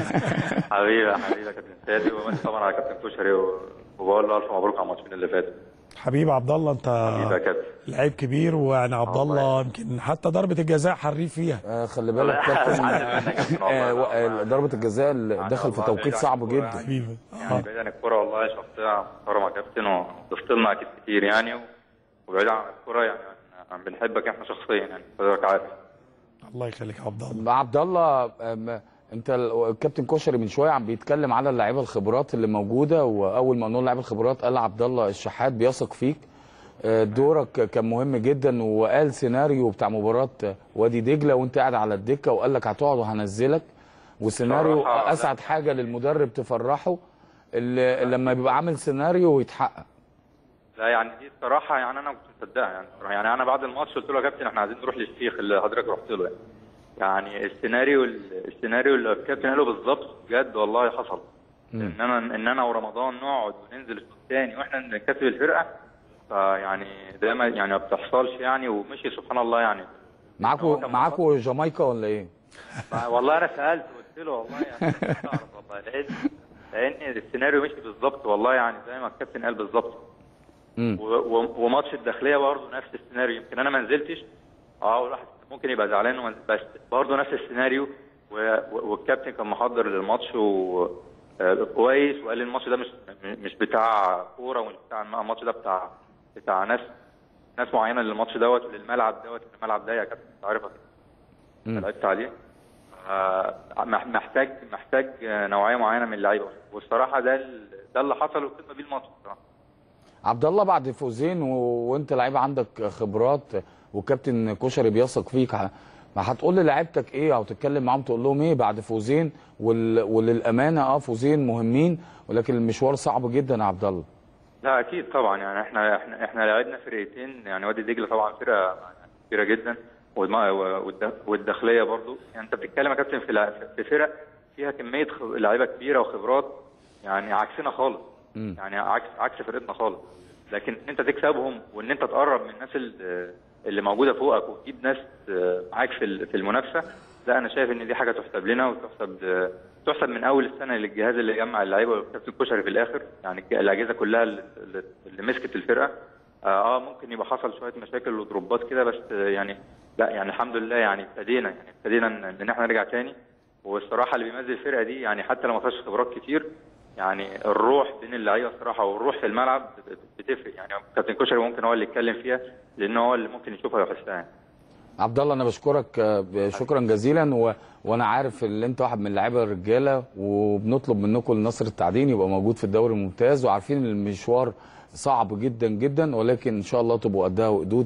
حبيبي يا حبيبي يا كابتن شادي وبمسي طبعا على كابتن كشري و- وبقول له الف مبروك على الماتشين اللي فاتوا حبيبي عبد الله انت حبيبي يا كابتن لعيب كبير ويعني عبد الله يمكن حتى ضربه الجزاء حريف فيها آه، خلي بالك كابتن عارف منك يا كابتن والله. آه، و- آه، ضربه الجزاء اللي دخل في والله توقيت بعيد عن صعب الكورة جدا يعني. حبيبي يعني بعيد عن الكوره والله شخصيه محترمه يا كابتن وضفت لنا اكيد كتير يعني وبعيد عن الكوره يعني أنا بنحبك احنا شخصيا يعني حضرتك عارف الله يخليك يا عبد الله مع عبد الله أم، انت ال- الكابتن كشري من شويه عم بيتكلم على اللعيبه الخبرات اللي موجوده واول ما نقول لعيبه الخبرات قال عبد الله الشحات بيثق فيك آه، دورك كان مهم جدا وقال سيناريو بتاع مباراه وادي دجله وانت قاعد على الدكه وقال لك هتقعد وهنزلك وسيناريو بصراحة اسعد حاجه للمدرب تفرحه اللي لما بيبقى عامل سيناريو ويتحقق لا يعني دي الصراحه يعني انا كنت مصدقها يعني الصراحة. يعني انا بعد الماتش قلت له يا كابتن احنا عايزين نروح للشيخ اللي حضرتك رحت له يعني يعني السيناريو السيناريو اللي الكابتن قاله بالظبط بجد والله حصل ان انا ان انا ورمضان نقعد وننزل الشوط الثاني واحنا نكسب الفرقه فيعني ده ما يعني ما بتحصلش يعني ومشي سبحان الله يعني هو معاكوا كان معاكوا جامايكا ولا ايه؟ ما- والله انا سالت قلت له والله يعني مش هعرف والله لان لان السيناريو مشي بالظبط والله يعني زي ما الكابتن قال بالظبط مم. و- و- وماتش الداخليه برضه نفس السيناريو يمكن انا ما نزلتش اه الواحد ممكن يبقى زعلان وما- بس برضه نفس السيناريو و- و- والكابتن كان محضر للماتش و آه، كويس وقال لي الماتش ده مش مش بتاع كوره ومش بتاع الماتش ده بتاع بتاع ناس ناس معينه للماتش دوت وللملعب دوت الملعب ده يا كابتن انت عارفها مم. لعبت عليه آه، مح- محتاج محتاج آه، نوعيه معينه من اللعيبه والصراحه ده ال- ده اللي حصل وكسبنا بيه الماتش الصراحه عبد الله بعد فوزين و... وانت لعيب عندك خبرات وكابتن كشري بيثق فيك ه- ما هتقول للاعيبتك ايه او تتكلم معاهم تقول لهم ايه بعد فوزين وال... وللامانه اه فوزين مهمين ولكن المشوار صعب جدا يا عبد الله لا اكيد طبعا يعني احنا احنا احنا لعبنا فرقتين يعني وادي دجله طبعا فرقه كبيره جدا والم- والد- والداخليه برضو يعني انت بتتكلم يا كابتن في لع- في فرق فيها كميه خ- لعيبه كبيره وخبرات يعني عكسنا خالص مم. يعني عكس عكس فرقتنا خالص لكن ان انت تكسبهم وان انت تقرب من الناس ال- اللي موجوده فوقك وتجيب ناس آه، معاك في ال- في المنافسه لا انا شايف ان دي حاجه تحسب لنا وتحسب آه، تحسب من اول السنه للجهاز اللي جمع اللعيبه والكابتن كشري في الاخر يعني الج- الاجهزه كلها اللي, اللي- اللي مسكت الفرقه اه آه، ممكن يبقى حصل شويه مشاكل وضربات كده بس آه، يعني لا يعني الحمد لله يعني ابتدينا يعني ابتدينا ان إن احنا نرجع تاني والصراحه اللي بيميز الفرقه دي يعني حتى لو ما فيهاش خبرات كتير يعني الروح بين اللعيبه الصراحه والروح في الملعب بت- بتفرق يعني كابتن كشري ممكن هو اللي يتكلم فيها لان هو اللي ممكن يشوفها ويحسها يعني. عبد الله انا بشكرك آه، شكرا جزيلا و... وانا عارف ان انت واحد من اللعيبه الرجاله وبنطلب منكم النصر التعدين يبقى موجود في الدوري الممتاز وعارفين ان المشوار صعب جدا جدا ولكن ان شاء الله تبقوا قدها وقدود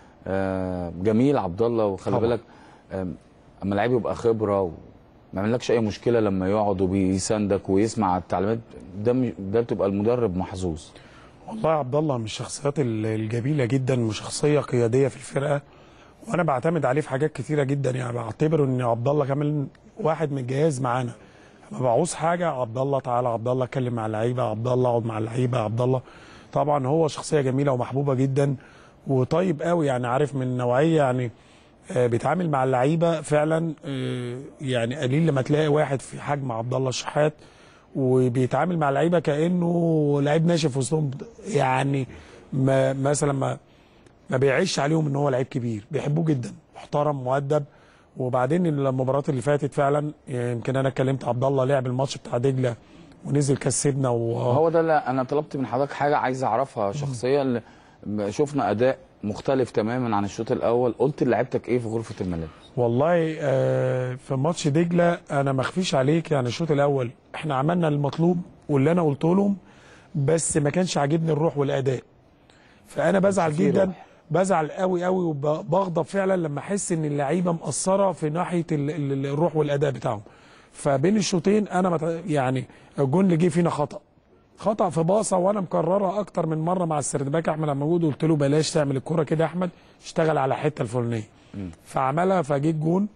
آه، جميل عبد الله وخلي طبعا. بالك آه، اما اللعيب يبقى خبره وما يعملكش اي مشكله لما يقعد وبيساندك ويسمع التعليمات ده م- ده بتبقى المدرب محظوظ والله يا عبد الله من الشخصيات ال- الجميله جدا وشخصيه قياديه في الفرقه وانا بعتمد عليه في حاجات كتيره جدا يعني بعتبره ان عبد الله كمان واحد من الجهاز معانا لما بعوز حاجه عبد الله تعالى عبد الله اتكلم مع اللعيبه عبد الله اقعد مع اللعيبه عبد الله طبعا هو شخصيه جميله ومحبوبه جدا وطيب قوي يعني عارف من نوعيه يعني آه، بيتعامل مع اللعيبه فعلا آه، يعني قليل لما تلاقي واحد في حجم عبد الله الشحات وبيتعامل مع اللعيبه كانه لعيب ناشف وسطهم يعني ما مثلا ما ما بيعيش عليهم ان هو لعيب كبير بيحبوه جدا محترم مؤدب وبعدين المباراه اللي فاتت فعلا يمكن انا اتكلمت عبد الله لعب الماتش بتاع دجله ونزل كسبنا و... هو ده اللي انا طلبت من حضرتك حاجه عايز اعرفها شخصيا اللي شفنا اداء مختلف تماما عن الشوط الاول قلت لعيبتك ايه في غرفه الملابس والله آه، في ماتش دجله انا ما اخفيش عليك يعني الشوط الاول احنا عملنا المطلوب واللي انا قلته لهم بس ما كانش عاجبني الروح والاداء فانا بزعل في جدا روح. بزعل قوي قوي وبغضب فعلا لما احس ان اللعيبه مقصره في ناحيه ال- ال- الروح والاداء بتاعهم فبين الشوطين انا مت... يعني الجون اللي جه فينا خطا خطا في باصه وانا مكررها اكتر من مره مع السردباك احمد عبد الموجود قلت له بلاش تعمل الكره كده يا احمد اشتغل على الحته الفلانيه فعملها فجه الجون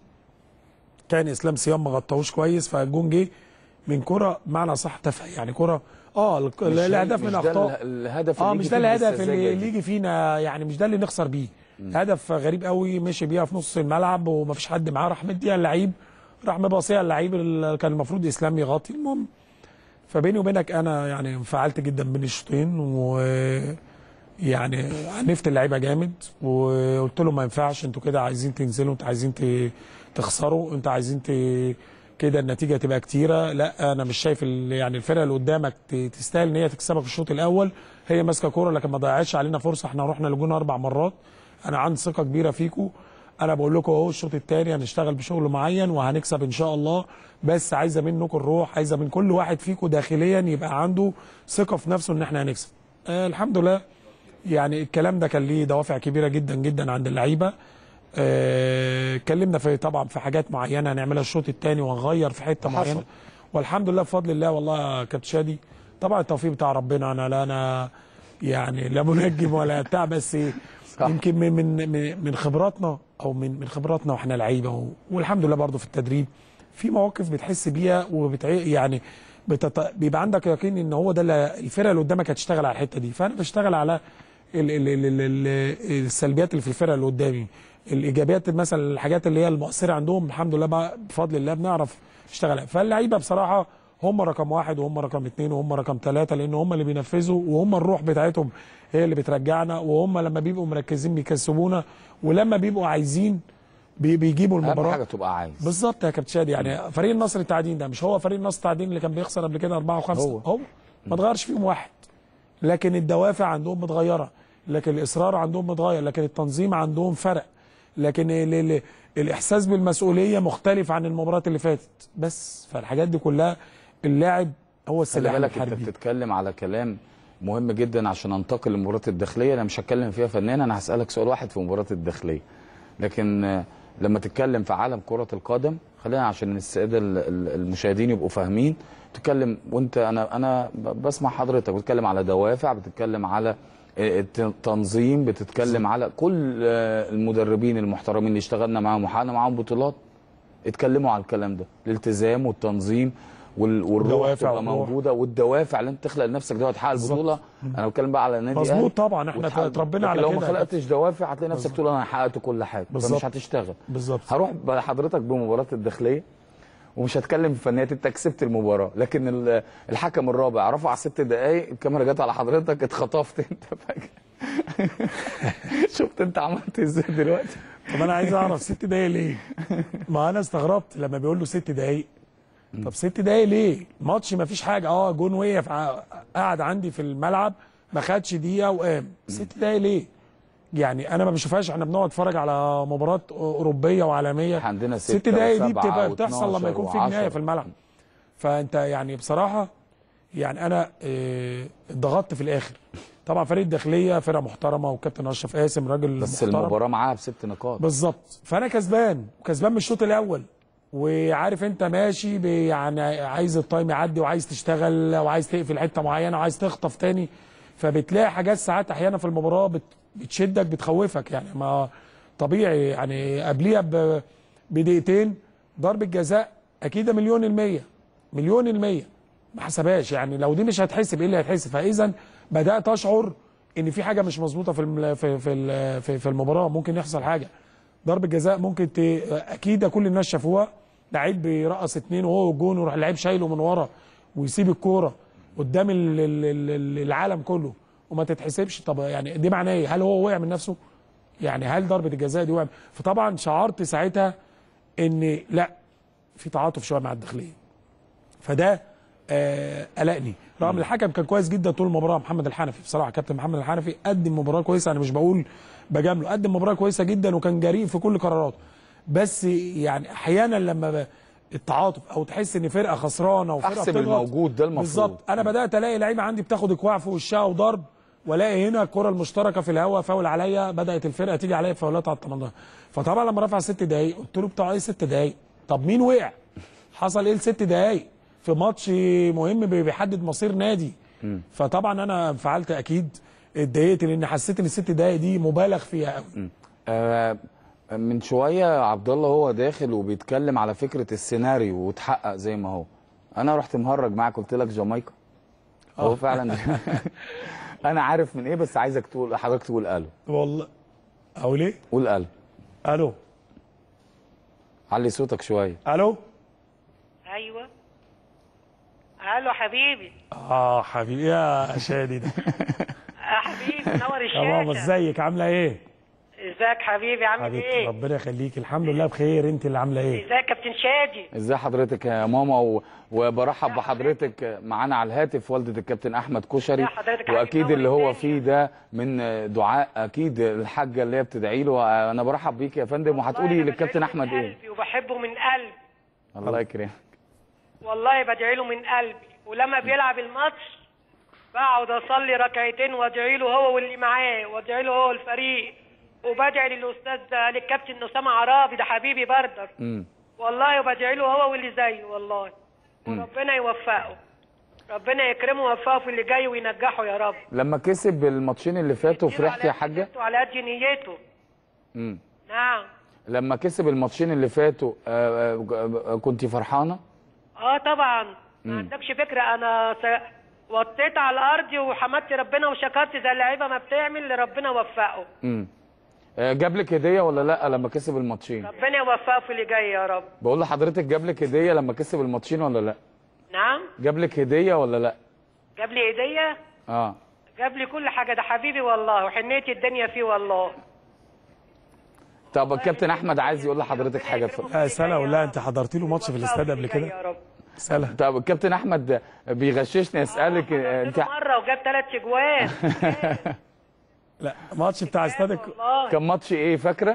كان اسلام صيام ما غطاهوش كويس فالجون جه من كره معنى صح تافهه يعني كره اه الك- مش الهدف مش من ده اخطاء ال- الهدف اه اللي مش يجي ده فيه الهدف بالسذاجة اللي, دي. اللي يجي فينا يعني مش ده اللي نخسر بيه هدف غريب قوي مشي بيها في نص الملعب ومفيش حد معاه راح مديها اللعيب راح مباصيها اللعيب اللي كان المفروض اسلام يغطي المهم فبيني وبينك انا يعني انفعلت جدا بين الشوطين و يعني عنفت اللعيبه جامد وقلت لهم ما ينفعش انتوا كده عايزين تنزلوا انتوا عايزين ت- تخسروا انتوا عايزين ت... كده النتيجه تبقى كتيره لا انا مش شايف ال- يعني الفرقه اللي قدامك ت- تستاهل ان هي تكسبك الشوط الاول هي ماسكه كوره لكن ما ضيعتش علينا فرصه احنا رحنا لجون اربع مرات انا عندي ثقه كبيره فيكم انا بقول لكم اهو الشوط الثاني هنشتغل بشغل معين وهنكسب ان شاء الله بس عايزه منكم الروح عايزه من كل واحد فيكم داخليا يبقى عنده ثقه في نفسه ان احنا هنكسب آه الحمد لله يعني الكلام ده كان ليه دوافع كبيره جدا جدا عند اللعيبه آه، اتكلمنا في طبعا في حاجات معينه هنعملها الشوط الثاني وهنغير في حته وحصل. معينه والحمد لله بفضل الله والله يا كابتن شادي طبعا التوفيق بتاع ربنا انا لا انا يعني لا منجم ولا بتاع بس صح. يمكن من من من- من خبراتنا او من من خبراتنا واحنا لعيبه و- والحمد لله برضو في التدريب في مواقف بتحس بيها وبتعي يعني بتط... بيبقى عندك يقين ان هو ده اللي الفرقه اللي قدامك هتشتغل على الحته دي فانا بشتغل على ال ال ال ال ال السلبيات اللي في الفرقه اللي قدامي الايجابيات مثلا الحاجات اللي هي المؤثره عندهم الحمد لله بقى بفضل الله بنعرف نشتغل عليها. فاللعيبه بصراحه هم رقم واحد وهم رقم اثنين وهم رقم ثلاثه لان هم اللي بينفذوا وهم الروح بتاعتهم هي اللي بترجعنا وهم لما بيبقوا مركزين بيكسبونا ولما بيبقوا عايزين بي- بيجيبوا اهم المباراه حاجه تبقى عايز بالظبط يا كابتن شادي يعني فريق النصر التعدين ده مش هو فريق النصر التعدين اللي كان بيخسر قبل كده أربعة وخمسة هو. هو ما اتغيرش فيهم واحد لكن الدوافع عندهم متغيرة لكن الإصرار عندهم متغير لكن التنظيم عندهم فرق لكن ال ال الإحساس بالمسؤولية مختلف عن المباريات اللي فاتت بس فالحاجات دي كلها اللاعب هو خلي السلاح بالك انت الحربي بتتكلم على كلام مهم جدا عشان انتقل للمباراه الداخليه انا مش هتكلم فيها فنيا انا هسالك سؤال واحد في مباراه الداخليه لكن آه، لما تتكلم في عالم كره القدم خلينا عشان الساده ال- ال- المشاهدين يبقوا فاهمين تتكلم وانت انا انا ب- بسمع حضرتك بتتكلم على دوافع بتتكلم على آه، الت- تنظيم بتتكلم على كل آه، المدربين المحترمين اللي اشتغلنا معاهم وحققنا معاهم بطولات اتكلموا على الكلام ده الالتزام والتنظيم وال- والروح الدوافع تبقى والروح. موجوده والدوافع اللي انت تخلق لنفسك ده تحقق بالظبط. البطوله انا بتكلم بقى على النادي مظبوط الأهلي طبعا احنا وتحقق- اتربينا لكن على لو كده ما خلقتش دوافع هتلاقي نفسك تقول انا حققت كل حاجه بالظبط. فمش هتشتغل بالظبط هروح بقى حضرتك بمباراه الداخليه ومش هتكلم في فنيات انت كسبت المباراه لكن ال- الحكم الرابع رفع ست دقائق الكاميرا جت على حضرتك اتخطفت انت فجاه شفت انت عملت ازاي دلوقتي طب انا عايز اعرف ست دقايق ليه؟ ما انا استغربت لما بيقول له ست دقايق طب ست دقايق ليه؟ ماتش ما فيش حاجه اه جون وقف ع- قعد عندي في الملعب ما خدش دقيقه وقام ست دقايق ليه؟ يعني انا ما بشوفهاش احنا بنقعد نتفرج على مباراه اوروبيه وعالميه عندنا ست ستة دقايق دي وسبعة بتبقى بتحصل لما واتناشر يكون في وعشرة. جنايه في الملعب فانت يعني بصراحه يعني انا آه، اتضغطت في الاخر طبعا فريق الداخليه فرقه محترمه والكابتن اشرف قاسم راجل بس محترم المباراه معاها بست نقاط بالظبط فانا كسبان وكسبان من الشوط الاول وعارف انت ماشي ب- يعني عايز التايم يعدي وعايز تشتغل وعايز تقفل حته معينه وعايز تخطف تاني فبتلاقي حاجات ساعات احيانا في المباراه بت- بتشدك بتخوفك يعني ما طبيعي يعني قبليها ب- بدقيقتين ضربه جزاء اكيد مليون المية مليون المية ما حسبهاش يعني لو دي مش هتحسب ايه اللي هيتحسب فاذا بدات اشعر ان في حاجه مش مظبوطه في الم- في في ال- في, في المباراه ممكن يحصل حاجه ضربه جزاء ممكن ت... اكيد كل الناس شافوها لعيب بيرقص اتنين وهو الجون ويروح اللعيب شايله من ورا ويسيب الكوره قدام ال- ال- ال- العالم كله وما تتحسبش طب يعني دي معناه ايه؟ هل هو وقع من نفسه؟ يعني هل ضربه الجزاء دي وقع؟ فطبعا شعرت ساعتها ان لا في تعاطف شويه مع الداخليه فده آه قلقني رغم الحكم كان كويس جدا طول المباراه محمد الحنفي بصراحه كابتن محمد الحنفي قدم مباراه كويسه انا مش بقول بجامله قدم مباراه كويسه جدا وكان جريء في كل قراراته بس يعني احيانا لما ب- التعاطف او تحس ان فرقه خسرانه وفرقه احسب بتضغط الموجود ده المفروض. بالظبط انا بدات الاقي لعيبه عندي بتاخد اكواع في وشها وضرب والاقي هنا الكره المشتركه في الهواء فاول عليا بدات الفرقه تيجي عليا بفاولات على ال 18 فطبعا لما رفع ست دقايق قلت له بتاع ايه ست دقايق طب مين وقع حصل ايه الست دقايق في ماتش مهم بي- بيحدد مصير نادي فطبعا انا انفعلت اكيد اتضايقت لان حسيت ان الست دقايق دي مبالغ فيها قوي آه، من شويه عبد الله هو داخل وبيتكلم على فكره السيناريو وتحقق زي ما هو انا رحت مهرج معاك قلت لك جامايكا هو فعلا انا عارف من ايه بس عايزك تقول حضرتك تقول الو والله اقول ايه قول الو الو علي صوتك شويه الو ايوه الو حبيبي اه حبيبي يا شادي ده يا حبيبي نور يا ماما الشاشه ازيك عامله ايه ازيك حبيبي عامل حبيبتي ايه؟ ربنا يخليك الحمد لله بخير انت اللي عامله ايه ازيك كابتن شادي؟ ازي حضرتك يا ماما و... وبرحب بحضرتك معانا على الهاتف والدة الكابتن احمد كشري ازي حضرتك يا واكيد حبيبي، اللي هو منور فيه ده من دعاء اكيد الحاجه اللي هي بتدعي له انا برحب بيك يا فندم وهتقولي والله أنا للكابتن بدعي له احمد من ايه قلبي وبحبه من قلبي الله يكرمك والله بدعي له من قلبي ولما بيلعب الماتش بقعد اصلي ركعتين وادعي له هو واللي معاه وادعي له هو الفريق وبدعي للاستاذ للكابتن اسامه عرابي ده حبيبي بردك امم والله وبدعي له هو واللي زيه والله وربنا يوفقه ربنا يكرمه ويوفقه في اللي جاي وينجحه يا رب لما كسب الماتشين اللي فاتوا فرحت يا حاجه على قد نيته امم نعم لما كسب الماتشين اللي فاتوا آه، آه، آه، كنت فرحانه اه طبعا ما عندكش فكره انا س... وطيت على الارض وحمدت ربنا وشكرت زي اللعيبه ما بتعمل ربنا وفقه امم آه، جاب لك هديه ولا لا لما كسب الماتشين ربنا يوفقه في اللي جاي يا رب بقول لحضرتك جاب لك هديه لما كسب الماتشين ولا لا نعم جاب لك هديه ولا لا جاب لي هديه اه جاب لي كل حاجه ده حبيبي والله وحنيت الدنيا فيه والله طب الكابتن احمد عايز يقول لحضرتك حاجه اتفضل لا سلا ولا انت حضرتي له ماتش في الاستاد قبل كده يا رب سلا طب الكابتن احمد بيغششني اسالك آه، انت مره وجاب ثلاث اجوان لا ماتش بتاع استادك والله كان ماتش ايه فاكره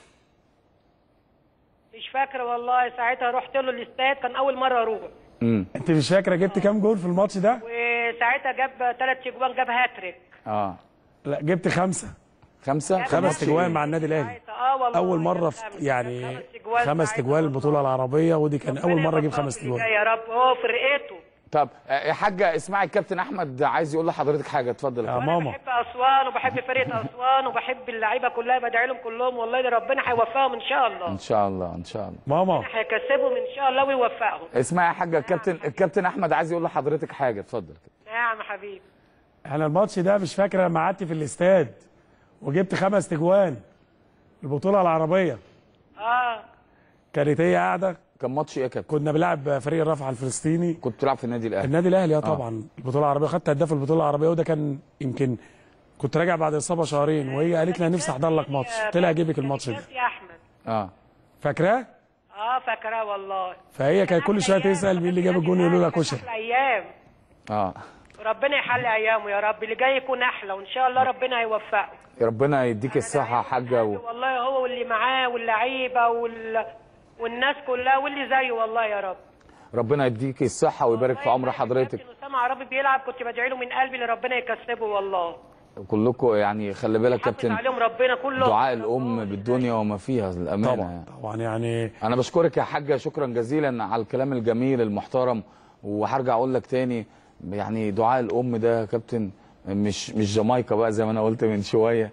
مش فاكره والله ساعتها رحت له الاستاد كان اول مره اروح امم انت مش فاكره جبت كام جول في الماتش ده وساعتها جاب ثلاث اجوان جاب هاتريك اه لا جبت خمسة خمسه خمس ماتش تجوان إيه؟ مع النادي الاهلي ساعتها اه والله اول مره جاب في خمس- يعني جاب أجوان خمس ساعتها تجوال والله. البطوله العربيه ودي كان اول ربنا مره اجيب يوفقه خمس في اللي تجوال جاي يا رب هو فرقته طب آه، يا حاجه اسمعي الكابتن احمد عايز يقول لحضرتك حاجه اتفضل يا يا كابتن. ماما بحب اسوان وبحب فرقه اسوان وبحب اللعيبه كلها بدعي لهم كلهم والله ده ربنا هيوفقهم ان شاء الله ان شاء الله ان شاء الله ماما هيكسبهم ان شاء الله ويوفقهم اسمعي يا حاجه الكابتن الكابتن احمد عايز يقول لحضرتك حاجه اتفضل نعم يا حبيبي انا الماتش ده مش فاكره لما قعدت في الاستاد وجبت خمس تجوان البطوله العربيه اه كانت هي قاعده كان ماتش ايه يا كابتن كنا بنلعب فريق الرفع الفلسطيني كنت بتلعب في النادي الاهلي النادي الاهلي اه طبعا البطوله العربيه خدت هداف البطوله العربيه وده كان يمكن كنت راجع بعد اصابه شهرين وهي قالت لي نفسي احضر لك ماتش قلت لها اجيب لك الماتش ده كاس يا احمد اه فاكراه اه فاكراه والله فهي كانت كل شويه تسال مين اللي جاب الجون يقولوا لها كشري احلى ايام اه ربنا يحلي ايامه يا رب اللي جاي يكون احلى وان شاء الله ربنا هيوفقه ربنا يديك الصحه يا حاجه و... والله هو واللي معاه واللعيبه وال... والناس كلها واللي زيه والله يا رب ربنا يديك الصحه ويبارك في عمر حضرتك كابتن اسامه عربي بيلعب كنت بدعي له من قلبي اللي ربنا يكسبه والله كلكم يعني خلي بالك حافظ كابتن عليهم ربنا كله دعاء الام بالدنيا وما فيها الامانه طبعا يعني. طبعا يعني انا بشكرك يا حاجه شكرا جزيلا على الكلام الجميل المحترم وهرجع اقول لك تاني يعني دعاء الام ده يا كابتن مش مش جامايكا بقى زي ما انا قلت من شويه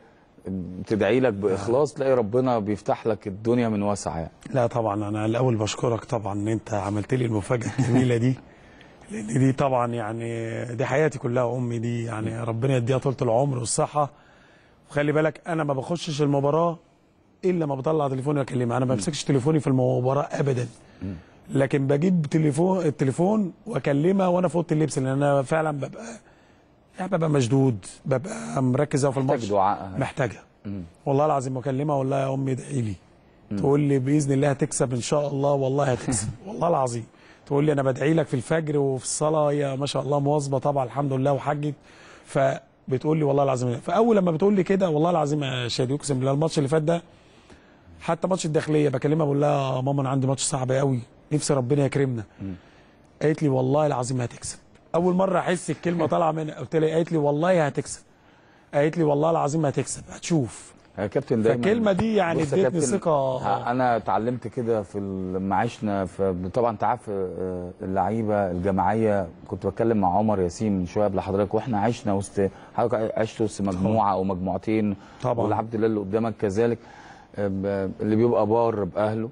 تدعي لك باخلاص تلاقي ربنا بيفتح لك الدنيا من واسع يعني لا طبعا انا الاول بشكرك طبعا ان انت عملت لي المفاجاه الجميله دي لان دي طبعا يعني دي حياتي كلها امي دي يعني ربنا يديها طول العمر والصحه وخلي بالك انا ما بخشش المباراه الا ما بطلع تليفوني واكلمها انا ما بمسكش تليفوني في المباراه ابدا لكن بجيب تليفون التليفون واكلمها وانا في اوضه اللبس لان انا فعلا ببقى يعني ببقى مشدود ببقى مركز أوي في محتاج الماتش دعائها محتاجها والله العظيم اكلمها اقول لها يا امي ادعي لي تقول لي باذن الله هتكسب ان شاء الله والله هتكسب والله العظيم تقول لي انا بدعي لك في الفجر وفي الصلاه هي ما شاء الله مواظبه طبعا الحمد لله وحجت فبتقول لي والله العظيم فاول لما بتقول لي كده والله العظيم يا شادي اقسم بالله الماتش اللي فات ده حتى ماتش الداخليه بكلمها بقول لها يا ماما انا عندي ماتش صعب قوي نفسي ربنا يكرمنا قالت لي والله العظيم هتكسب اول مره احس الكلمه طالعه منها قلت لها قالت لي والله هتكسب قالت لي والله العظيم هتكسب هتشوف يا كابتن دايما فالكلمة دي يعني بص يا ادتني كابتن، ثقة. ه- انا اتعلمت كده في ال- لما عشنا في طبعا انت عارف آه، اللعيبه الجماعيه كنت بتكلم مع عمر ياسين من شويه قبل حضرتك واحنا عشنا وسط حضرتك عشت وسط مجموعه او مجموعتين طبعا. والعبد الله اللي قدامك كذلك آه، ب- اللي بيبقى بار باهله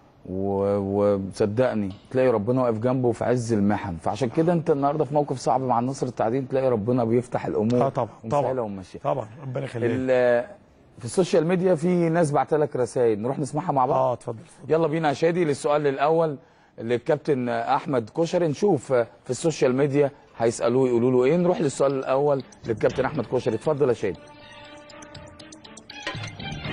و- وصدقني تلاقي ربنا واقف جنبه في عز المحن فعشان كده انت النهارده في موقف صعب مع النصر التعدين تلاقي ربنا بيفتح الامور اه طبعا ومسهلة طبعا وماشيه طبعا ربنا يخليك ال- في السوشيال ميديا في ناس بعت لك رسائل نروح نسمعها مع بعض اه اتفضل اتفضل. يلا بينا يا شادي للسؤال الاول للكابتن احمد كشري نشوف في السوشيال ميديا هيسالوه يقولوا له ايه نروح للسؤال الاول للكابتن احمد كشري اتفضل يا شادي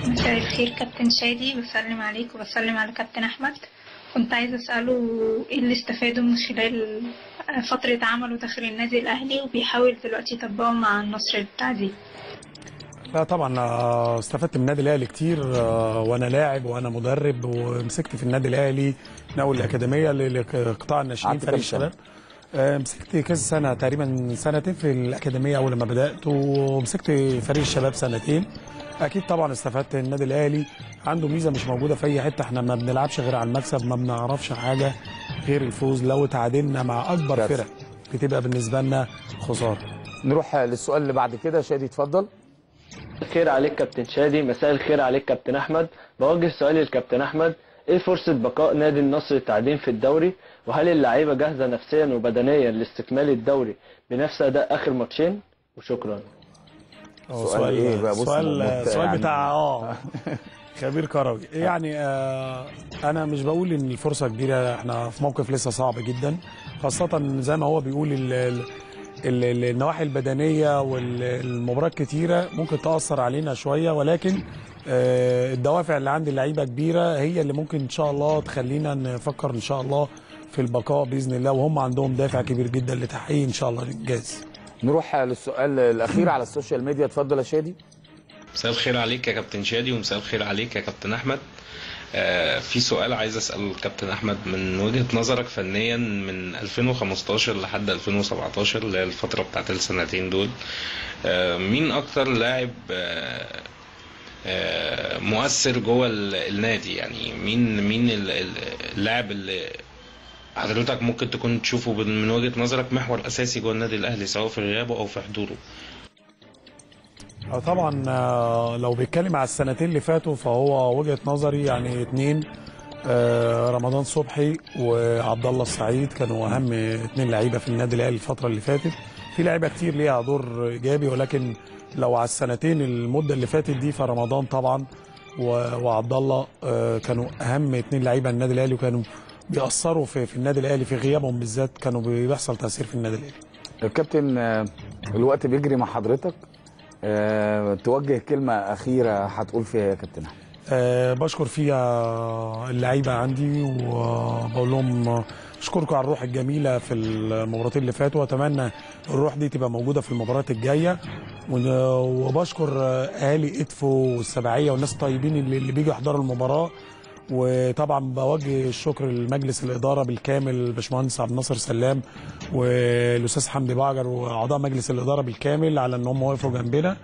مساء الخير كابتن شادي بسلم عليك وبسلم على كابتن أحمد كنت عايزة أسأله إيه اللي استفاده من خلال فترة عمله داخل النادي الأهلي وبيحاول دلوقتي يطبقه مع النصر التعديل لا طبعا آه، استفدت من النادي الاهلي كتير آه، وانا لاعب وانا مدرب ومسكت في النادي الاهلي من اول الاكاديميه ل- لقطاع الناشئين قعدت فريق كام سنة؟ الشباب آه، مسكت كذا سنه تقريبا سنتين في الاكاديميه اول ما بدات ومسكت فريق الشباب سنتين اكيد طبعا استفدت النادي الاهلي عنده ميزه مش موجوده في اي حته احنا ما بنلعبش غير على المكسب ما بنعرفش حاجه غير الفوز لو تعادلنا مع اكبر كارثة. فرق بتبقى بالنسبه لنا خساره نروح للسؤال اللي بعد كده شادي اتفضل الخير عليك كابتن شادي مساء الخير عليك كابتن احمد بوجه سؤالي للكابتن احمد ايه فرصة بقاء نادي النصر التعدين في الدوري وهل اللعيبة جاهزة نفسيا وبدنيا لاستكمال الدوري بنفس اداء اخر ماتشين وشكرا هو سؤال إيه بقى؟ بص سؤال مبت- سؤال يعني- بتاع اه خبير كروي يعني آه انا مش بقول ان الفرصه كبيره احنا في موقف لسه صعب جدا خاصه زي ما هو بيقول ال ال ال ال النواحي البدنيه والمباريات كتيره ممكن تاثر علينا شويه ولكن آه الدوافع اللي عند اللعيبه كبيره هي اللي ممكن ان شاء الله تخلينا نفكر ان شاء الله في البقاء باذن الله وهم عندهم دافع كبير جدا لتحقيق ان شاء الله الانجاز نروح للسؤال الاخير على السوشيال ميديا اتفضل يا شادي مساء الخير عليك يا كابتن شادي ومساء الخير عليك يا كابتن احمد آه، في سؤال عايز اسال الكابتن احمد من وجهه نظرك فنيا من 2015 لحد 2017 اللي هي الفتره بتاعت السنتين دول آه، مين اكتر لاعب آه، آه، مؤثر جوه ال- النادي يعني مين مين ال- ال- اللاعب اللي حضرتك ممكن تكون تشوفه من من وجهه نظرك محور اساسي جوه النادي الاهلي سواء في غيابه او في حضوره آه طبعا آه، لو بيتكلم على السنتين اللي فاتوا فهو وجهه نظري يعني اتنين آه، رمضان صبحي وعبد الله السعيد كانوا اهم اتنين لعيبه في النادي الاهلي الفتره اللي فاتت في لعيبه كتير ليها دور ايجابي ولكن لو على السنتين المده اللي فاتت دي فرمضان طبعا و- وعبد الله آه، كانوا اهم اتنين لعيبه النادي الاهلي وكانوا بيأثروا في, في النادي الاهلي في غيابهم بالذات كانوا بيحصل تأثير في النادي الاهلي الكابتن آه، الوقت بيجري مع حضرتك آه، توجه كلمه اخيره هتقول فيها يا كابتن احمد أه بشكر فيها اللعيبه عندي وبقول لهم اشكركم على الروح الجميله في المباراتين اللي فاتوا واتمنى الروح دي تبقى موجوده في المباريات الجايه ون- وبشكر اهالي ادفو والسبعيه والناس الطيبين اللي, اللي بيجوا يحضروا المباراه وطبعا بوجه الشكر لمجلس الاداره بالكامل الباشمهندس عبد الناصر سلام والاستاذ حمدي بعجر واعضاء مجلس الاداره بالكامل على ان هم وقفوا جنبنا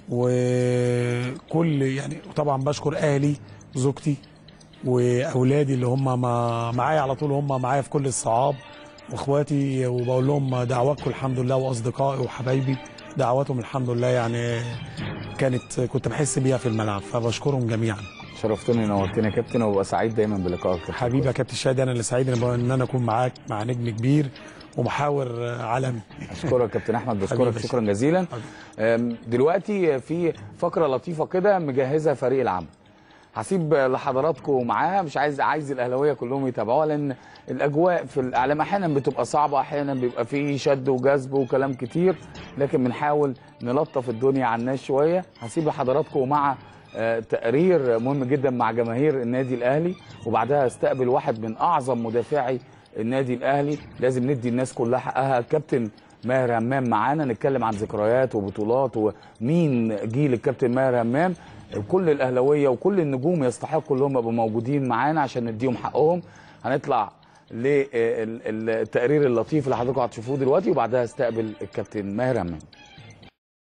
وكل يعني طبعا بشكر اهلي زوجتي واولادي اللي هم مع- معايا على طول هم معايا في كل الصعاب واخواتي وبقول لهم دعواتكم الحمد لله واصدقائي وحبايبي دعواتهم الحمد لله يعني كانت كنت بحس بيها في الملعب فبشكرهم جميعا شرفتني ونورتني يا كابتن وببقى سعيد دايما بلقائك يا كابتن. حبيبي يا كابتن شادي انا اللي سعيد ان ان انا اكون معاك مع نجم كبير ومحاور عالمي اشكرك يا كابتن احمد بشكرك حبيبي. شكرا جزيلا أم، دلوقتي في فقره لطيفه كده مجهزها فريق العمل هسيب لحضراتكم معاها مش عايز عايز الاهلاويه كلهم يتابعوها لان الاجواء في الاعلام احيانا بتبقى صعبه احيانا بيبقى فيه شد وجذب وكلام كتير لكن بنحاول نلطف الدنيا على الناس شويه هسيب لحضراتكم مع آه، تقرير مهم جدا مع جماهير النادي الاهلي وبعدها استقبل واحد من اعظم مدافعي النادي الاهلي لازم ندي الناس كلها حقها كابتن ماهر همام معانا نتكلم عن ذكريات وبطولات ومين جيل الكابتن ماهر همام كل الاهلاويه وكل النجوم يستحقوا اللي هم يبقوا موجودين معانا عشان نديهم حقهم هنطلع للتقرير اللطيف اللي حضراتكم هتشوفوه دلوقتي وبعدها استقبل الكابتن ماهر همام